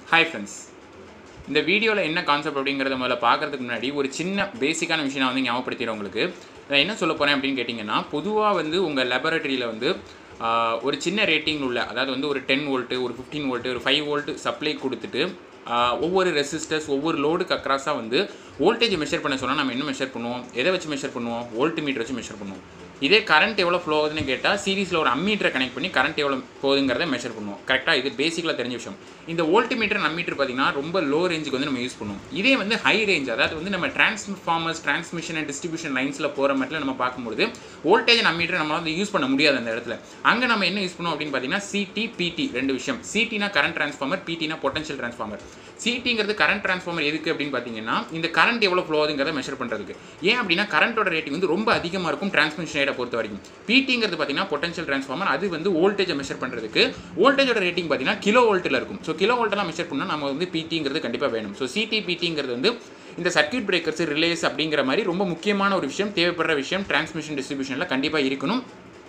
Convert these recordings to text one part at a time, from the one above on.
hi friends இந்த வீடியோவில் என்ன கான்செப்ட் அப்படிங்கிறத முதல்ல பார்க்கறதுக்கு முன்னாடி ஒரு சின்ன பேசிக்கான விஷயம் நான் வந்து ஞாபகப்படுத்திடுறேன் உங்களுக்கு நான் என்ன சொல்ல போகிறேன் அப்படின்னு கேட்டிங்கன்னா பொதுவாக வந்து உங்கள் லெபரட்டரியில் வந்து ஆஹ், ஒரு சின்ன ரேட்டிங் உள்ள அதாவது வந்து ஒரு டென் வோல்ட்டு ஒரு ஃபிஃப்டீன் வோல்ட்டு ஒரு ஃபைவ் வோல்ட் சப்ளை கொடுத்துட்டு ஆஹ், ஒவ்வொரு ரெசிஸ்டர்ஸ் ஒவ்வொரு லோடுக்கு அக்ராஸாக வந்து வோல்டேஜ் மெஷர் பண்ண சொன்னால் நம்ம என்ன மெஷர் பண்ணுவோம் எதை வச்சு மெஷர் பண்ணுவோம் வோல்ட் மீட்டர் வச்சு மெஷர் பண்ணுவோம் இதே கரண்ட் எவ்வளோ ஃப்ளோ ஆகுதுன்னு கேட்டால் சீரிஸில் ஒரு அம்மீட்டரை கனெக்ட் பண்ணி கரண்ட் எவ்வளோ போகுதுங்கிறத மெஷர் பண்ணுவோம் கரெக்டாக இது பேசிக்கலாக தெரிஞ்ச விஷயம் இந்த வோல்ட் மீட்டர் அம்மீட்டர் பார்த்தீங்கன்னா ரொம்ப லோ ரேஞ்சுக்கு வந்து நம்ம யூஸ் பண்ணுவோம் இதே வந்து ஹை ரேஞ்ச் அதாவது வந்து நம்ம டிரான்ஸ்ஃபார்மர்ஸ் டிரான்ஸ்மிஷன் அண்ட் டிஸ்ட்ரிபியூஷன் லைன்ஸில் போகிற மட்டும் நம்ம பார்க்கும்போது வோல்டேஜ் அம்மீட்டர் நம்மளால வந்து யூஸ் பண்ண முடியாது அந்த இடத்துல அங்கே நம்ம என்ன யூஸ் பண்ணுவோம் அப்படின்னு பார்த்தீங்கன்னா சிடி பிடி ரெண்டு விஷயம் சிடினா கரண்ட் டிரான்ஸ்ஃபார்மர் பிடினா பொட்டன்ஷியல் டிரான்ஸ்ஃபார்மர் சிடிங்கிறது கரண்ட் டிரான்ஸ்ஃபார்மர் எதுக்கு அப்படின்னு பார்த்தீங்கன்னா இந்த கரண்ட் எவ்வளோ ஃப்ளோ ஆகுதுங்கிறத மெஷர் பண்ணுறதுக்கு ஏன் அப்படின்னா கரண்ட்டோட ரேட்டிங் வந்து ரொம்ப அதிகமாக இருக்கும் டிரான்ஸ்மிஷன் ரேட்டை பொறுத்த வரைக்கும் பிடிங்கிறது பார்த்தீங்கன்னா பொட்டன்ஷியல் டிரான்ஸ்ஃபார்மர் அது வந்து வோல்டேஜை மெஷர் பண்ணுறதுக்கு வோல்டேஜோட ரேட்டிங் பார்த்தீங்கன்னா கிலோ வோல்ட்டில் இருக்கும் ஸோ கிலோ வோல்ட்டெல்லாம் மெஷர் பண்ணால் நம்ம வந்து பிடிங்கிறது கண்டிப்பாக வேணும் ஸோ சிடி பிடிங்கிறது வந்து இந்த சர்க்யூட் பிரேக்கர்ஸ் ரிலேஸ் அப்படிங்கிற மாதிரி ரொம்ப முக்கியமான ஒரு விஷயம் தேவைப்படுற விஷயம் டிரான்ஸ்மிஷன் டிஸ்ட்ரிபியூஷனில் கண்டிப்பாக இருக்கணும்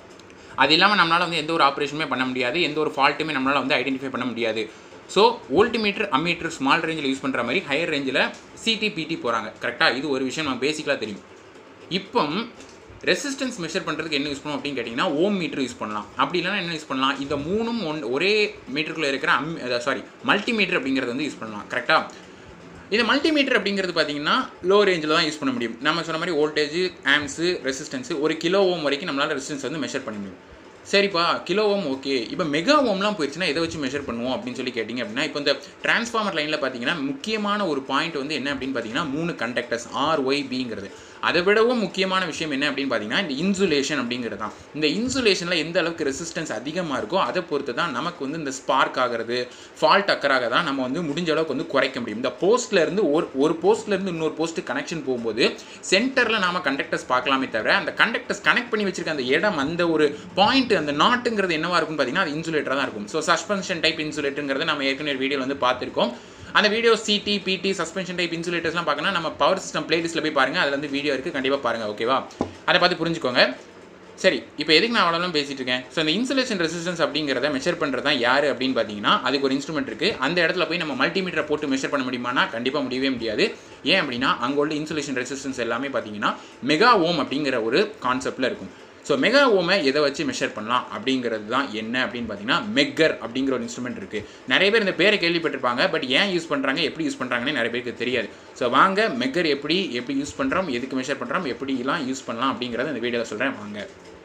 அது இல்லாமல் நம்மளால் வந்து எந்த ஒரு ஆப்ரேஷனுமே பண்ண முடியாது எந்த ஒரு ஃபால்ட்டுமே நம்மளால் வந்து ஐடென்டிஃபை பண்ண முடியாது ஸோ வோல்ட்மீட்டர் அம்மீட்டர் ஸ்மால் ரேஞ்சில் யூஸ் பண்ணுற மாதிரி ஹையர் ரேஞ்சில் சிடிபிடி போகிறாங்க கரெக்டாக இது ஒரு விஷயம் நம்ம பேசிக்கலாக தெரியும் இப்போ ரெசிஸ்டன்ஸ் மெஷர் பண்ணுறதுக்கு என்ன யூஸ் பண்ணுவோம் அப்படின்னு கேட்டிங்கன்னா ஓம் மீட்டர் யூஸ் பண்ணலாம் அப்படி இல்லைன்னா என்ன யூஸ் பண்ணலாம் இந்த மூணும் ஒன் ஒரே மீட்டருக்குள்ளே இருக்கிற அம் சாரி மல்டிமீட்டர் அப்படிங்கிறது வந்து யூஸ் பண்ணலாம் கரெக்டாக இது மல்டிமீட்டர் அப்படிங்கிறது பார்த்தீங்கன்னா லோ ரேஞ்சில் தான் யூஸ் பண்ண முடியும் நம்ம சொன்ன மாதிரி வோல்டேஜ் ஆம்ஸு ரெசிஸ்டன்ஸு ஒரு கிலோ ஓம் வரைக்கும் நம்மளால் ரெசிஸ்டன்ஸ் வந்து மெஷர் பண்ண முடியும் சரிப்பா கிலோ ஓம் ஓகே இப்போ மெகா ஓம்லாம் போயிடுச்சுன்னா எதை வச்சு மெஷர் பண்ணுவோம் அப்படின்னு சொல்லி கேட்டிங்க அப்படின்னா இப்போ இந்த டிரான்ஸ்ஃபார்மர் லைனில் பார்த்தீங்கன்னா முக்கியமான ஒரு பாயிண்ட் வந்து என்ன அப்படின்னு பார்த்தீங்கன்னா மூணு கண்டக்டர்ஸ் ஆர் ஒய் பிங்கிறது அதை விடவும் முக்கியமான விஷயம் என்ன அப்படின்னு பார்த்தீங்கன்னா இந்த இன்சுலேஷன் அப்படிங்கிறது தான் இந்த இன்சுலேஷனில் எந்த அளவுக்கு ரெசிஸ்டன்ஸ் அதிகமாக இருக்கோ அதை பொறுத்து தான் நமக்கு வந்து இந்த ஸ்பார்க் ஆகிறது ஃபால்ட் அக்கறாக தான் நம்ம வந்து முடிஞ்ச அளவுக்கு வந்து குறைக்க முடியும் இந்த போஸ்ட்ல இருந்து ஒரு ஒரு போஸ்ட்ல இருந்து இன்னொரு போஸ்ட் கனெக்ஷன் போகும்போது சென்டரில் நாம கண்டக்டர்ஸ் பார்க்கலாமே தவிர அந்த கண்டக்டர்ஸ் கனெக்ட் பண்ணி வச்சிருக்க அந்த இடம் அந்த ஒரு பாயிண்ட் அந்த நாட்டுங்கிறது என்னவா இருக்கும்னு பார்த்தீங்கன்னா அது இன்சுலேட்டராக தான் இருக்கும் ஸோ சஸ்பென்ஷன் டைப் இன்சுலேட்டருங்கிறத நம்ம ஏற்கனவே வீடியோவில் வந்து பார்த்துருக்கோம் அந்த video CT PT suspension type இன்சுலேட்டர்ஸ்லாம் பார்க்கணும் நம்ம பவர் சிஸ்டம் பிளேலிஸ்ட்டில் போய் பாருங்கள் அதில் வந்து வீடியோ இருக்குது கண்டிப்பாக பாருங்கள் ஓகேவா அதை பார்த்து புரிஞ்சுக்கோங்க சரி இப்போ எதுக்கு நான் அவ்வளோலாம் பேசிட்டு இருக்கேன் ஸோ இந்த இன்சுலேஷன் ரெசிஸ்டன்ஸ் அப்படிங்கிறத மெஷர் பண்ணுறது தான் யார் அப்படின்னு பார்த்தீங்கன்னா அதுக்கு ஒரு இன்ஸ்ட்ருமெண்ட் இருக்குது அந்த இடத்துல போய் நம்ம மல்டிமீட்டரை போட்டு மெஷர் பண்ண முடியுமானா கண்டிப்பாக முடியவே முடியாது ஏன் அப்படின்னா அங்கே உள்ள இன்சுலேஷன் ரெசிஸ்டன்ஸ் எல்லாமே பார்த்தீங்கன்னா மெகா ஓம் அப்படிங்கிற ஒரு கான்செப்டில் இருக்கும் ஸோ மெகா ஓமை எதை வச்சு மெஷர் பண்ணலாம் அப்படிங்கிறது தான் என்ன அப்படின்னு பார்த்தீங்கன்னா மெக்கர் அப்படிங்கிற ஒரு இன்ஸ்ட்ருமெண்ட் இருக்குது நிறைய பேர் இந்த பேரை கேள்விப்பட்டிருப்பாங்க பட் ஏன் யூஸ் பண்ணுறாங்க எப்படி யூஸ் பண்ணுறாங்கன்னு நிறைய பேருக்கு தெரியாது ஸோ வாங்க மெக்கர் எப்படி எப்படி யூஸ் பண்ணுறோம் எதுக்கு மெஷர் பண்ணுறோம் எப்படிலாம் யூஸ் பண்ணலாம் அப்படிங்கிறத இந்த வீடியோவில் சொல்கிறேன் வாங்க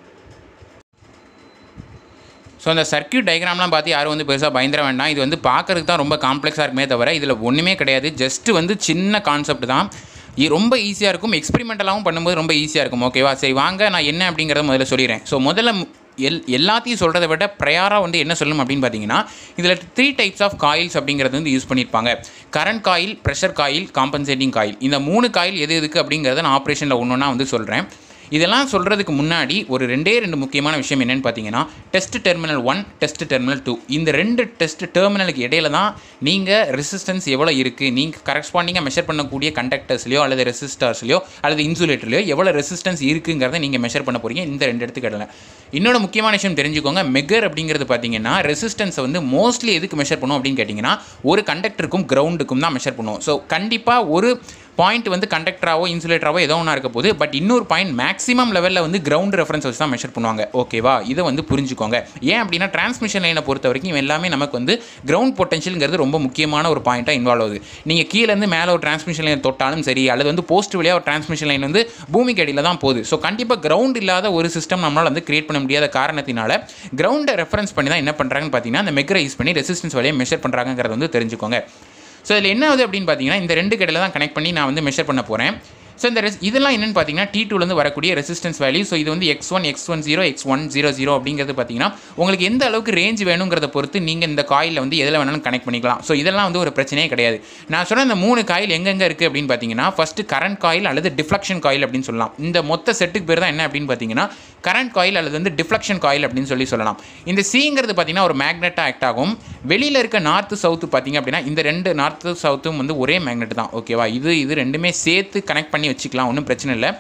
ஸோ அந்த சர்க்யூட் டயக்ராம்லாம் பார்த்து யாரும் வந்து பெருசாக பயந்துட வேண்டாம் இது வந்து பார்க்கறதுக்கு தான் ரொம்ப காம்ப்ளெக்ஸாக இருக்குமே தவிர இதில் ஒன்றுமே கிடையாது ஜஸ்ட் வந்து சின்ன கான்செப்ட் தான் இது ரொம்ப ஈஸியாக இருக்கும் எக்ஸ்பெரிமெண்டலாகவும் பண்ணும்போது ரொம்ப ஈஸியாக இருக்கும் ஓகேவா சரி வாங்க நான் என்ன அப்படிங்கிறத முதல்ல சொல்லிடுறேன் ஸோ முதல்ல மு- எல் எல்லாத்தையும் சொல்கிறத விட ப்ரையாராக வந்து என்ன சொல்லணும் அப்படின்னு பார்த்தீங்கன்னா இதில் த்ரீ டைப்ஸ் ஆஃப் காயில்ஸ் அப்படிங்கிறது வந்து யூஸ் பண்ணியிருப்பாங்க current coil pressure coil compensating coil இந்த மூணு காயில் எது எதுக்கு அப்படிங்கிறத நான் ஆப்ரேஷனில் ஒன்று ஒன்றா வந்து சொல்கிறேன் இதெல்லாம் சொல்கிறதுக்கு முன்னாடி ஒரு ரெண்டே ரெண்டு முக்கியமான விஷயம் என்னென்னு பார்த்தீங்கன்னா test terminal one test terminal two இந்த ரெண்டு டெஸ்ட் டெர்மினலுக்கு இடையில தான் நீங்கள் ரெசிஸ்டன்ஸ் எவ்வளோ இருக்குது நீங்கள் கரஸ்பாண்டிங்காக மெஷர் பண்ணக்கூடிய கண்டக்டர்ஸ்லையோ அல்லது ரெசிஸ்டர்ஸ்லையோ அல்லது இன்சுலேட்டர்லையோ எவ்வளோ ரெசிஸ்டன்ஸ் இருக்குங்கிறத நீங்கள் மெஷர் பண்ண போகிறீங்க இந்த ரெண்டு இடத்துக்கு இன்னொரு முக்கியமான விஷயம் தெரிஞ்சுக்கோங்க மெகர் அப்படிங்கிறது பார்த்தீங்கன்னா ரெசிஸ்டன்ஸை வந்து மோஸ்ட்லி எதுக்கு மெஷர் பண்ணுவோம் அப்படின்னு கேட்டிங்கன்னா ஒரு கண்டக்டருக்கும் கிரவுண்டுக்கும் தான் மெஷர் பண்ணுவோம் ஸோ கண்டிப்பாக ஒரு பாயிண்ட் வந்து கண்டக்டராவோ இன்சுலேட்டராவோ ஏதோ ஒன்றா இருக்க போது பட் இன்னொரு பாயிண்ட் மேக்ஸிமம் லெவலில் வந்து கிரவுண்ட் ரெஃபரன்ஸ் வச்சு தான் மெஷர் பண்ணுவாங்க ஓகேவா இதை வந்து புரிஞ்சுக்கோங்க ஏன் அப்படின்னா டிரான்ஸ்மிஷன் லைனை பொறுத்த வரைக்கும் இவன் எல்லாமே நமக்கு வந்து கிரவுண்ட் பொட்டன்ஷியல்ங்கிறது ரொம்ப முக்கியமான ஒரு பாயிண்ட்டாக இன்வால்வ் ஆகுது நீங்கள் கீழேருந்து மேலே ஒரு டிரான்ஸ்மிஷன் லைன் தொட்டாலும் சரி அல்லது வந்து போஸ்ட் வழியாக ஒரு டிரான்ஸ்மிஷன் லைன் வந்து பூமிக்கு அடியில் தான் போகுது ஸோ கண்டிப்பாக கிரவுண்ட் இல்லாத ஒரு சிஸ்டம் நம்மளால் வந்து கிரியேட் பண்ண முடியாத காரணத்தினால கிரவுண்டை ரெஃபரன்ஸ் பண்ணி தான் என்ன பண்ணுறாங்கன்னு பார்த்தீங்கன்னா அந்த மெக்கரை யூஸ் பண்ணி ரெசிஸ்டன்ஸ் வழியாக மெஷர் பண்ணுறாங்கிறத வந்து தெரிஞ்சுக்கோங்க ஸோ இதில் என்ன ஆகுது அப்படின்னு பார்த்தீங்கன்னா இந்த ரெண்டு கடையில் தான் கனெக்ட் பண்ணி நான் வந்து மெஷர் பண்ண போகிறேன் ஸோ இந்த ரெஸ் இதெல்லாம் என்னென்னு பார்த்தீங்கன்னா டி டூலேருந்து வரக்கூடிய ரெசிஸ்டன்ஸ் வேல்யூ ஸோ இது வந்து x one x one zero x one zero zero அப்படிங்கிறது பார்த்தீங்கன்னா உங்களுக்கு எந்த அளவுக்கு ரேஞ்ச் வேணுங்கிறத பொறுத்து நீங்கள் இந்த காயில் வந்து எதில் வேணாலும் கனெக்ட் பண்ணிக்கலாம் ஸோ இதெல்லாம் வந்து ஒரு பிரச்சனையே கிடையாது நான் சொன்ன இந்த மூணு காயில் எங்கெங்கே இருக்குது அப்படின்னு பார்த்தீங்கன்னா ஃபஸ்ட்டு கரண்ட் காயில் அல்லது டிஃப்ளக்ஷன் காயில் அப்படின்னு சொல்லலாம் இந்த மொத்த செட்டுக்கு பேர் தான் என்ன அப்படின்னு பார்த்தீங்கன்னா கரண்ட் காயில் அல்லது வந்து டிஃப்ளக்ஷன் காயில் அப்படின்னு சொல்லி சொல்லலாம் இந்த சிங்கிறது பார்த்தீங்கன்னா ஒரு மேக்னெட்டாக ஆக்ட் ஆகும் வெளியில் இருக்க நார்த்து சவுத்து பார்த்தீங்க அப்படின்னா இந்த ரெண்டு நார்த்து சவுத்தும் வந்து ஒரே மேக்னெட் தான் ஓகேவா இது இது ரெண்டுமே சேர்த்து கனெக்ட் பண்ணி வச்சுக்கலாம் ஒன்றும் பிரச்சனை இல்லை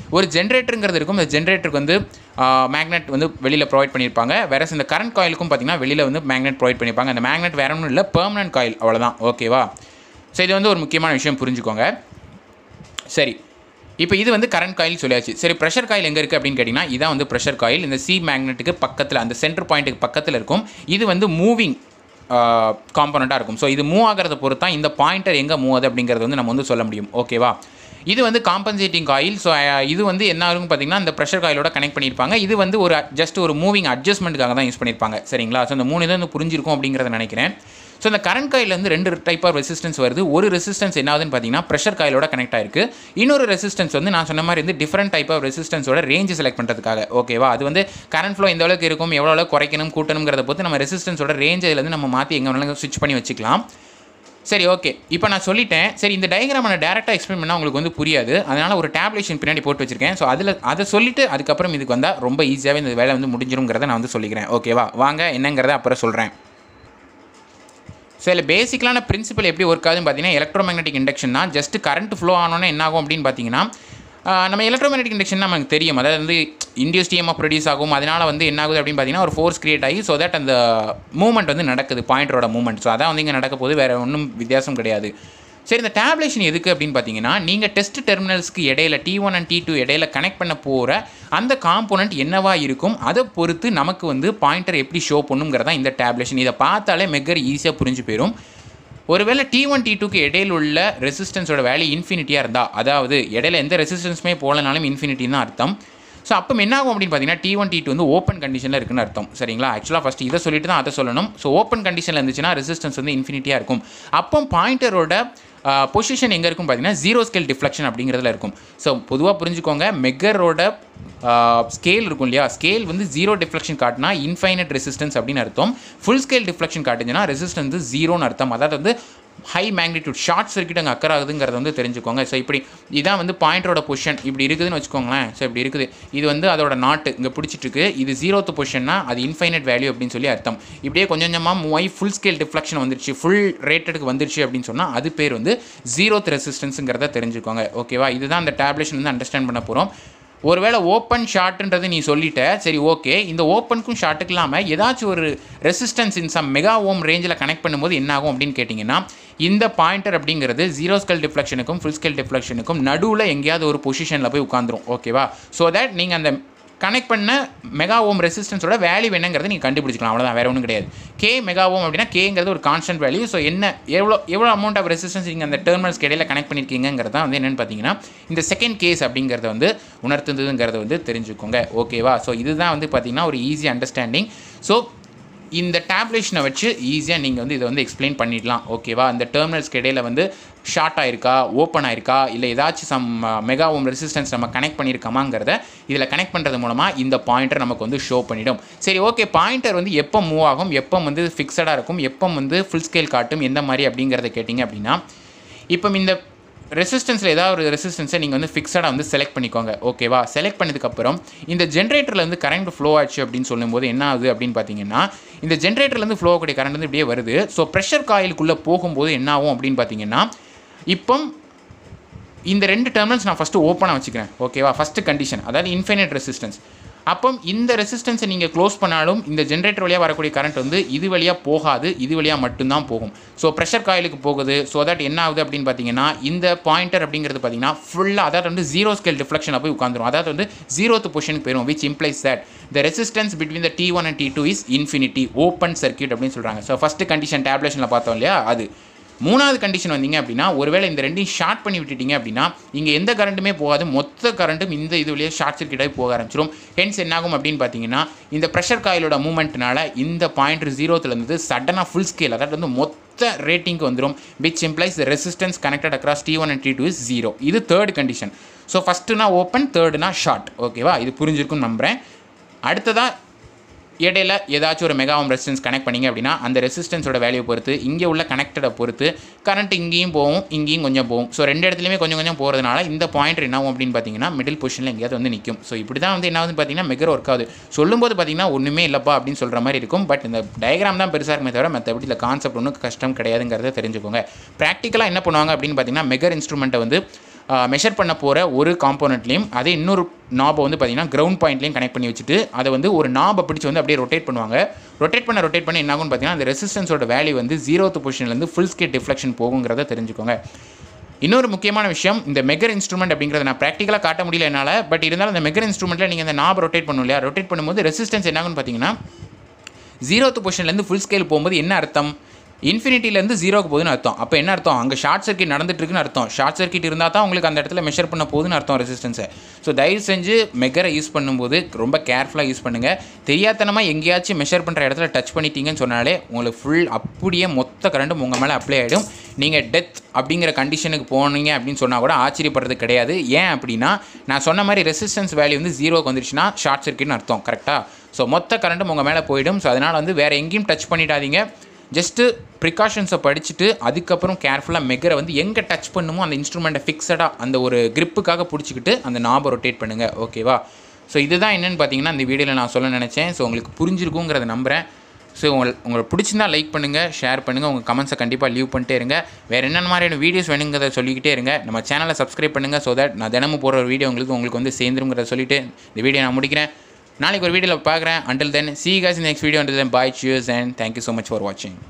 ஒரு ஜென்ரேட்டருங்கிறது இருக்கும் இந்த ஜென்ரேட்டருக்கு வந்து மேக்னெட் வந்து வெளியில் ப்ரொவைட் பண்ணியிருப்பாங்க வேற இந்த கரண்ட் காயிலுக்கும் பார்த்தீங்கன்னா வெளியில் வந்து மேக்னெட் ப்ரொவைட் பண்ணியிருப்பாங்க அந்த மேக்னெட் வேற ஒன்றும் இல்லை பெர்மனன்ட் காயில் அவ்வளோதான் ஓகேவா ஸோ இது வந்து ஒரு முக்கியமான விஷயம் புரிஞ்சுக்கோங்க சரி இப்போ இது வந்து கரண்ட் காயில் சொல்லியாச்சு சரி ப்ரெஷர் காயில் எங்கே இருக்குது அப்படின்னு கேட்டிங்கன்னா இதான் வந்து ப்ரெஷர் காயில் இந்த சி மேக்னெட்டுக்கு பக்கத்தில் அந்த சென்டர் பாயிண்ட்டுக்கு பக்கத்தில் இருக்கும் இது வந்து மூவிங் காம்பனண்ட்டாக இருக்கும் ஸோ இது மூவ் ஆகிறத பொறுத்து தான் இந்த பாயிண்டர் எங்கே மூவ் ஆகுது அப்படிங்கிறது வந்து நம்ம வந்து சொல்ல முடியும் ஓகேவா இது வந்து காம்பன்சேட்டிங் காயில் ஸோ இது வந்து என்ன ஆகும் பார்த்தீங்கன்னா இந்த ப்ரெஷர் காயிலோட கனெக்ட் பண்ணியிருப்பாங்க இது வந்து ஒரு ஜஸ்ட் ஒரு மூவிங் அட்ஜஸ்ட்மெண்ட்டுக்காக தான் யூஸ் பண்ணியிருப்பாங்க சரிங்களா ஸோ இந்த மூணு இது வந்து புரிஞ்சிருக்கும் அப்படிங்கிறத நினைக்கிறேன் ஸோ இந்த கரண்ட் காயில் வந்து ரெண்டு டைப் ஆஃப் ரெசிஸ்டன்ஸ் வருது ஒரு ரெசிஸ்டன்ஸ் என்ன ஆகுதுன்னு பார்த்தீங்கன்னா ப்ரெஷர் காயிலோட கனெக்ட் ஆயிருக்கு இன்னொரு ரெசிஸ்டன்ஸ் வந்து நான் சொன்ன மாதிரி வந்து டிஃப்ரெண்ட் டைப் ஆஃப் ரெசிஸ்டன்ஸோட ரேஞ்சு செலக்ட் பண்ணுறதுக்காக ஓகேவா அது வந்து கரண்ட் ஃப்ளோ எந்த அளவுக்கு இருக்கும் எவ்வளோ அளவுக்கு குறைக்கணும் கூட்டணுங்கிறத பொறுத்து நம்ம ரெசிஸ்டன்ஸோட ரேஞ்ச் இதில் வந்து நம்ம மாற்றி எங்கே வேணாலும் ஸ்விட்ச் பண்ணி வச்சுக்கலாம் சரி ஓகே இப்போ நான் சொல்லிட்டேன் சரி இந்த டயக்ராம் நான் டேரெக்டாக எக்ஸ்பிளைன் பண்ணால் உங்களுக்கு வந்து புரியாது அதனால் ஒரு டேப்லேஷன் பின்னாடி போட்டு வச்சிருக்கேன் ஸோ அதில் அதை சொல்லிட்டு அதுக்கப்புறம் இதுக்கு வந்தால் ரொம்ப ஈஸியாகவே இந்த வேலை வந்து முடிஞ்சிருங்கிறத நான் வந்து சொல்லிக்கிறேன் ஓகேவா வாங்க என்னங்கிறத அப்புறம் சொல்கிறேன் ஸோ இதில் பேசிக்கலான பிரின்சிபல் எப்படி ஒர்க் ஆகுதுன்னு பார்த்தீங்கன்னா எலக்ட்ரோ மேக்னெட்டிக் இண்டக்ஷன் தான் ஜஸ்ட் கரண்ட் ஃப்ளோ ஆனோன்னா என்ன ஆகும் அப்படின்னு பார்த்தீங்கன்னா ஆஹ் நம்ம எலக்ட்ரோ மேக்னெட்டிக் இண்டக்ஷன் நமக்கு தெரியும் அதாவது வந்து இண்டியூஸ் டிஎம்ஆ ப்ரொடியூஸ் ஆகும் அதனால் வந்து என்ன ஆகுது அப்படின்னு பார்த்தீங்கன்னா ஒரு ஃபோர்ஸ் கிரியேட் ஆகி ஸோ தட் அந்த மூவ்மெண்ட் வந்து நடக்குது பாயிண்டரோட மூவ்மெண்ட் ஸோ அதான் வந்து இங்கே நடக்க போது வேறு ஒன்றும் வித்தியாசம் கிடையாது சரி இந்த டேப்லேஷன் எதுக்கு அப்படின்னு பார்த்தீங்கன்னா நீங்கள் டெஸ்ட் டெர்மினல்ஸ்க்கு இடையில T one and T two இடையில கனெக்ட் பண்ண போகிற அந்த காம்போனன்ட் என்னவா இருக்கும் அதை பொறுத்து நமக்கு வந்து பாயிண்டர் எப்படி ஷோ பண்ணுங்கிறதா இந்த டேப்லேஷன் இதை பார்த்தாலே மெக்கர் ஈஸியாக புரிஞ்சு போயிடும் ஒருவேளை டி ஒன் டி டூக்கு இடையில உள்ள ரெசிஸ்டன்ஸோட வேல்யூ இன்ஃபினிட்டியாக இருந்தால் அதாவது இடையில எந்த ரெசிஸ்டன்ஸுமே போகலனாலும் இன்ஃபினிட்டி தான் அர்த்தம் ஸோ அப்போ என்ன ஆகும் அப்படின்னு பார்த்தீங்கன்னா டி ஒன் டி டூ வந்து ஓப்பன் கண்டிஷனில் இருக்குன்னு அர்த்தம் சரிங்களா ஆக்சுவலாக ஃபஸ்ட் இதை சொல்லிட்டு தான் அதை சொல்லணும் ஸோ ஓப்பன் கண்டிஷனில் இருந்துச்சுன்னா ரெசிஸ்டன்ஸ் வந்து இன்ஃபினிட்டியாக இருக்கும் அப்போ பாயிண்டரோட பொசிஷன் எங்கே இருக்கும் பார்த்தீங்கன்னா ஜீரோ ஸ்கேல் டிஃப்ளெக்ஷன் அப்படிங்கிறதுல இருக்கும் ஸோ பொதுவாக புரிஞ்சுக்கோங்க மெக்கரோட ஸ்கேல் இருக்கும் இல்லையா ஸ்கேல் வந்து ஜீரோ டிஃப்ளெக்ஷன் காட்டினா இன்ஃபைனட் ரெசிஸ்டன்ஸ் அப்படின்னு அர்த்தம் ஃபுல் ஸ்கேல் டிஃப்ளெக்ஷன் காட்டுச்சுன்னா ரெசிஸ்டன்ஸ் வந்து ஜீரோன்னு அர்த்தம் அதாவது வந்து ஹை மேக்னிடியூட் ஷார்ட் சர்க்கியூட் அங்கே அக்கர் ஆகுதுங்கிறத வந்து தெரிஞ்சுக்கோங்க ஸோ இப்படி இதான் வந்து பாயிண்டரோட பொசிஷன் இப்படி இருக்குதுன்னு வச்சுக்கோங்களேன் ஸோ இப்படி இருக்குது இது வந்து அதோட நாட்டு இங்கே பிடிச்சிட்டு இருக்கு இது ஜீரோத்து பொசிஷன்னா அது இன்ஃபைனட் வேல்யூ அப்படின்னு சொல்லி அர்த்தம் இப்படியே கொஞ்சம் கொஞ்சமாக மூவ் ஆகி ஃபுல் ஸ்கேல் டிஃப்ளெக்ஷன் வந்துருச்சு ஃபுல் ரேட்டடுக்கு வந்துருச்சு அப்படின்னு சொன்னால் அது பேர் வந்து ஜீரோத் ரெசிஸ்டன்ஸுங்கிறத தெரிஞ்சுக்கோங்க ஓகேவா இதுதான் அந்த டேப்லேஷன் வந்து அண்டர்ஸ்டாண்ட் பண்ண போகிறோம் ஒருவேளை ஓப்பன் ஷார்ட்ன்றது நீ சொல்லிட்ட சரி ஓகே இந்த ஓப்பனுக்கும் ஷார்ட்டுக்கு இல்லாமல் ஏதாச்சும் ஒரு resistance in some mega ohm ரேஞ்சில் கனெக்ட் பண்ணும்போது என்ன ஆகும் அப்படின்னு கேட்டிங்கன்னா இந்த பாயிண்டர் அப்படிங்கிறது ஜீரோ ஸ்கேல் டிஃப்ளெக்ஷனுக்கும் ஃபுல் ஸ்கேல் டிஃப்ளெக்ஷனுக்கும் நடுவில் எங்கேயாவது ஒரு பொசிஷனில் போய் உட்காந்துரும் ஓகேவா ஸோ தட் நீங்கள் அந்த கனெக்ட் பண்ண மெகா ஓம் ரெசிஸ்டன்ஸோட வேல்யூ என்னங்கிறத நீங்கள் கண்டுபிடிச்சிக்கலாம் அவ்வளோதான் வேறு ஒன்றும் கிடையாது கே மெகா ஓம் அப்படின்னா கேங்கிறது ஒரு கான்ஸ்டன்ட் வேல்யூ ஸோ என்ன எவ்வளோ எவ்வளோ அமௌண்ட் ஆஃப் ரெசிஸ்டன்ஸ் நீங்கள் அந்த டெர்மினல்ஸ்க்கு இடையில கனெக்ட் பண்ணியிருக்கீங்கிறது தான் வந்து என்னென்னு பார்த்தீங்கன்னா இந்த செகண்ட் கேஸ் அப்படிங்கிறத வந்து உணர்த்துதுங்கிறத வந்து தெரிஞ்சுக்கோங்க ஓகேவா ஸோ இதுதான் வந்து பார்த்தீங்கன்னா ஒரு ஈஸி அண்டர்ஸ்டாண்டிங் ஸோ இந்த டேப்லேஷனை வச்சு ஈஸியாக நீங்கள் வந்து இதை வந்து எக்ஸ்பிளைன் பண்ணிடலாம் ஓகேவா அந்த டெர்மினல்ஸ்க்கு இடையில வந்து ஷார்ட் ஆயிருக்கா ஓப்பன் ஆயிருக்கா இல்லை ஏதாச்சும் சம் மெகா ஓம் ரெசிஸ்டன்ஸ் நம்ம கனெக்ட் பண்ணியிருக்கோமாங்கிறத இதில் கனெக்ட் பண்ணுறது மூலமாக இந்த பாயிண்டர் நமக்கு வந்து ஷோ பண்ணிடும் சரி ஓகே பாயிண்டர் வந்து எப்போ மூவ் ஆகும் எப்போ வந்து ஃபிக்ஸடாக இருக்கும் எப்போ வந்து ஃபுல் ஸ்கேல் காட்டும் எந்த மாதிரி அப்படிங்கிறத கேட்டிங்க அப்படின்னா இப்போ இந்த ரெசிஸ்டன்ஸில் ஏதாவது ஒரு ரெசிஸ்டன்ஸை நீங்கள் வந்து ஃபிக்ஸடாக வந்து செலக்ட் பண்ணிக்கோங்க ஓகேவா செலக்ட் பண்ணதுக்கப்புறம் இந்த ஜென்ரேட்டரில் வந்து கரண்ட் ஃப்ளோ ஆச்சு அப்படின்னு சொல்லும்போது என்ன ஆகுது அப்படின்னு பார்த்தீங்கன்னா இந்த ஜென்ரேட்டர்லேருந்து ஃப்ளோ ஆகக்கூடிய கரண்ட் வந்து இப்படியே வருது ஸோ ப்ரெஷர் காயிலுக்குள்ளே போகும்போது என்ன ஆகும் அப்படின்னு பார்த்தீங்கன்னா இப்போ இந்த ரெண்டு டெர்மினல்ஸ் நான் ஃபஸ்ட்டு ஓப்பனாக வச்சுக்கிறேன் ஓகேவா ஃபஸ்ட்டு கண்டிஷன் அதாவது இன்ஃபைனைட் ரெசிஸ்டன்ஸ் அப்போ இந்த ரெசிஸ்டன்ஸை நீங்கள் க்ளோஸ் பண்ணாலும் இந்த ஜென்ரேட்டர் வழியாக வரக்கூடிய கரண்ட் வந்து இது வழியாக போகாது இது வழியாக மட்டும்தான் போகும் ஸோ ப்ரெஷர் காயிலுக்கு போகுது ஸோ தட் என்ன ஆகுது அப்படின்னு பார்த்தீங்கன்னா இந்த பாயிண்டர் அப்படிங்கிறது பார்த்தீங்கன்னா ஃபுல்லாக அதாவது வந்து ஜீரோ ஸ்கேல் டிஃப்ளெக்ஷனில் போய் உட்காந்துரும் அதாவது வந்து ஜீரோத்து பொசிஷனுக்கு போயிடும் which implies that the resistance between the T one and T two is infinity open circuit அப்படின்னு சொல்கிறாங்க ஸோ ஃபஸ்ட்டு கண்டிஷன் டேப்லேஷனில் பார்த்தோம் இல்லையா அது மூணாவது கண்டிஷன் வந்தீங்க அப்படின்னா ஒருவேளை இந்த ரெண்டையும் ஷார்ட் பண்ணி விட்டுட்டீங்க அப்படின்னா இங்கே எந்த கரண்ட்டுமே போகாது மொத்த கரண்ட்டும் இந்த இது வழியாக ஷார்ட் சர்க்கியூட்டாகி போக ஆரம்பிச்சிடும் ஹென்ஸ் என்னாகும் அப்படின்னு பார்த்தீங்கன்னா இந்த ப்ரெஷர் காயிலோட மூவ்மெண்ட்னால இந்த பாயிண்ட் ஜீரோத்தில் இருந்து சடனாக ஃபுல் ஸ்கேல் அதாவது வந்து மொத்த ரேட்டிங்க்கு வந்துடும் which implies the resistance connected across T one and T two is zero இது தேர்ட் கண்டிஷன் ஸோ ஃபஸ்ட்டுனா ஓப்பன் தேர்டுனா ஷார்ட் ஓகேவா இது புரிஞ்சிருக்கும்னு நம்புகிறேன் அடுத்ததாக இடையில ஏதாச்சும் ஒரு மெகா ஓம் ரெசிஸ்டன்ஸ் கனெக்ட் பண்ணிங்க அப்படின்னா அந்த ரெசிஸ்டன்ஸோட வேல்யூ பொறுத்து இங்கே உள்ள கனெக்டடை பொறுத்து கரண்ட் இங்கேயும் போகும் இங்கேயும் கொஞ்சம் போகும் ஸோ ரெண்டு இடத்துலையுமே கொஞ்சம் கொஞ்சம் போகிறதுனால இந்த பாயிண்ட் என்ன ஆகும் அப்படின்னு பார்த்தீங்கன்னா மிடில் பொசிஷனில் எங்கேயாவது வந்து நிற்கும் ஸோ இப்படி தான் வந்து என்ன வந்து பார்த்தீங்கன்னா மெகர் ஒர்க் ஆகுது சொல்லும்போது பார்த்தீங்கன்னா ஒன்றுமே இல்லைப்பா அப்படின்னு சொல்கிற மாதிரி இருக்கும் பட் இந்த டயக்ராம் தான் பெருசாக இருக்குமே தவிர மற்றபடி இந்த கான்செப்ட் ஒன்றும் கஷ்டம் கிடையாதுங்கிறத தெரிஞ்சுக்கோங்க ப்ராக்டிக்கலாக என்ன பண்ணுவாங்க அப்படின்னு பார்த்தீங்கன்னா மெகர் இன்ஸ்ட்ருமெண்ட்டை வந்து மெஷர் பண்ண போகிற ஒரு காம்போனண்ட்லேயும் அதே இன்னொரு நாபை வந்து பார்த்தீங்கன்னா கிரவுண்ட் பாயிண்ட்லேயும் கனெக்ட் பண்ணி வச்சுட்டு அதை வந்து ஒரு நாபை பிடிச்சி வந்து அப்படியே ரொட்டேட் பண்ணுவாங்க ரொட்டேட் பண்ண ரொட்டேட் பண்ணி என்ன ஆகும்னு பார்த்தீங்கன்னா அந்த ரெசிஸ்டன்ஸோட வேல்யூ வந்து ஜீரோத்து பொசிஷன்லேருந்து ஃபுல் ஸ்கேட் டிஃப்ளெக்ஷன் போகுங்கிறத தெரிஞ்சுக்கோங்க இன்னொரு முக்கியமான விஷயம் இந்த மெகர் இன்ஸ்ட்ருமெண்ட் அப்படிங்கிறத நான் ப்ராக்டிக்கலாக காட்ட முடியல என்னால் பட் இருந்தாலும் இந்த மெகர் இன்ஸ்ட்ருமெண்ட்டில் நீங்கள் இந்த நாப் ரொட்டேட் பண்ணும் இல்லையா ரொட்டேட் பண்ணும்போது ரெசிஸ்டன்ஸ் என்ன ஆகும்னு பார்த்தீங்கன்னா ஜீரோத்து பொசிஷன்லேருந்து ஃபுல் ஸ்கேல் போகும்போது என்ன அர்த்தம் இன்ஃபினிட்டிலேருந்து ஜீரோக்கு போகுதுன்னு அர்த்தம் அப்போ என்ன அர்த்தம் அங்கே ஷார்ட் சர்க்கிட் நடந்துட்டு இருக்குன்னு அர்த்தம் ஷார்ட் சர்க்கிட் இருந்தால் தான் உங்களுக்கு அந்த இடத்துல மெஷர் பண்ண போகுதுன்னு அர்த்தம் ரெசிஸ்டன்ஸை ஸோ தயவு செஞ்சு மெகரை யூஸ் பண்ணும்போது ரொம்ப கேர்ஃபுல்லாக யூஸ் பண்ணுங்கள் தெரியாதனமாக எங்கேயாச்சும் மெஷர் பண்ணுற இடத்துல டச் பண்ணிட்டீங்கன்னு சொன்னாலே உங்களுக்கு ஃபுல் அப்படியே மொத்த கரண்ட்டும் உங்கள் மேலே அப்ளை ஆகிடும் நீங்கள் டெத் அப்படிங்கிற கண்டிஷனுக்கு போனீங்க அப்படின்னு சொன்னால் கூட ஆச்சரியப்படுறது கிடையாது ஏன் அப்படின்னா நான் சொன்ன மாதிரி ரெசிஸ்டன்ஸ் வேல்யூ வந்து ஜீரோக்கு வந்துருச்சுன்னா ஷார்ட் சர்க்கிட்னு அர்த்தம் கரெக்டாக ஸோ மொத்த கரண்ட்டும் உங்கள் மேலே போயிடும் ஸோ அதனால் வந்து வேறு எங்கேயும் டச் பண்ணிடாதீங்க ஜஸ்ட்டு ப்ரிகாஷன்ஸை படிச்சுட்டு அதுக்கப்புறம் கேர்ஃபுல்லாக மெகரை வந்து எங்கே டச் பண்ணுமோ அந்த இன்ஸ்ட்ருமெண்ட்டை ஃபிக்ஸடாக அந்த ஒரு gripக்காக பிடிச்சிக்கிட்டு அந்த நாபை ரொட்டேட் பண்ணுங்கள் ஓகேவா ஸோ இதுதான் என்னென்னு பார்த்தீங்கன்னா இந்த வீடியோவில் நான் சொல்ல நினச்சேன் ஸோ உங்களுக்கு புரிஞ்சிருக்குங்கிறத நம்புகிறேன் ஸோ உங்களுக்கு உங்களுக்கு பிடிச்சிருந்தா லைக் பண்ணுங்கள் ஷேர் பண்ணுங்கள் உங்கள் கமெண்ட்ஸை கண்டிப்பாக லீவ் பண்ணிட்டே இருங்க வேறு என்னென்ன மாதிரியான வீடியோஸ் வேணுங்கிறத சொல்லிக்கிட்டே இருங்க நம்ம சேனலை சப்ஸ்கிரைப் பண்ணுங்கள் ஸோ தட் நான் தினமும் போகிற ஒரு வீடியோ உங்களுக்கு உங்களுக்கு வந்து சேர்ந்துருங்கிறத சொல்லிட்டு இந்த வீடியோ நான் முடிக்கிறேன் நாளைக்கு ஒரு வீடியோவில் பார்க்குறேன் until then see guys in the next video until then bye cheers and thank you so much for watching